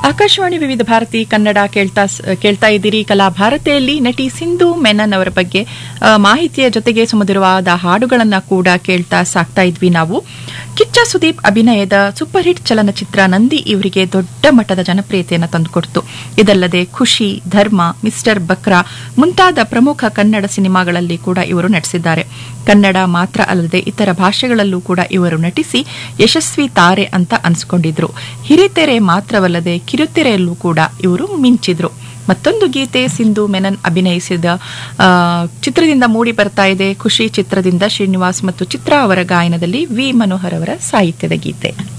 ಆಕಾಶವಾಣಿ ವಿವಿಧ ಭಾರತಿ ಕನ್ನಡ ಕೇಳ್ತಾ ಸ- ಕೇಳ್ತಾ ಇದ್ದೀರಿ ಕಲಾ ಭಾರತಿಯಲ್ಲಿ ನಟಿ ಸಿಂಧು ಮೆನನ್ ಅವರ ಬಗ್ಗೆ ಆ, ಮಾಹಿತಿಯ ಜೊತೆಗೆ ಸುಮಧುರವಾದ ಹಾಡುಗಳನ್ನ ಕೂಡ ಕೇಳ್ತಾ ಸಾಕ್ತಾ ಇದ್ವಿ ನಾವು ಕಿಚ್ಚ ಸುದೀಪ್ ಅಭಿನಯದ ಸೂಪರ್ ಹಿಟ್ ಚಲನಚಿತ್ರ ನಂದಿ ಇವರಿಗೆ ದೊಡ್ಡ ಮಟ್ಟದ ಜನಪ್ರಿಯತೆಯನ್ನು ತಂದುಕೊಡ್ತು ಇದಲ್ಲದೆ ಖುಷಿ ಧರ್ಮ ಮಿಸ್ಟರ್ ಬಕ್ರಾ ಮುಂತಾದ ಪ್ರಮುಖ ಕನ್ನಡ ಸಿನಿಮಾಗಳಲ್ಲಿ ಕೂಡ ಇವರು ನಟಿಸಿದ್ದಾರೆ ಕನ್ನಡ ಮಾತ್ರ ಅಲ್ಲದೆ ಇತರ ಭಾಷೆಗಳಲ್ಲೂ ಕೂಡ ಇವರು ನಟಿಸಿ ಯಶಸ್ವಿ ತಾರೆ ಅಂತ ಅನ್ಸ್ಕೊಂಡಿದ್ರು ಹಿರಿತೆರೆ ಮಾತ್ರವಲ್ಲದೆ ಕಿರುತೆರೆಯಲ್ಲೂ ಕೂಡ ಇವರು ಮಿಂಚಿದ್ರು ಮತ್ತೊಂದು ಗೀತೆ ಸಿಂಧು ಮೆನನ್ ಅಭಿನಯಿಸಿದ ಆ, ಚಿತ್ರದಿಂದ ಮೂಡಿ ಬರ್ತಾ ಇದೆ ಖುಷಿ ಚಿತ್ರದಿಂದ ಶ್ರೀನಿವಾಸ್ ಮತ್ತು ಚಿತ್ರಾ ಅವರ ಗಾಯನದಲ್ಲಿ ವಿ ಮನೋಹರ್ ಅವರ ಸಾಹಿತ್ಯದ ಗೀತೆ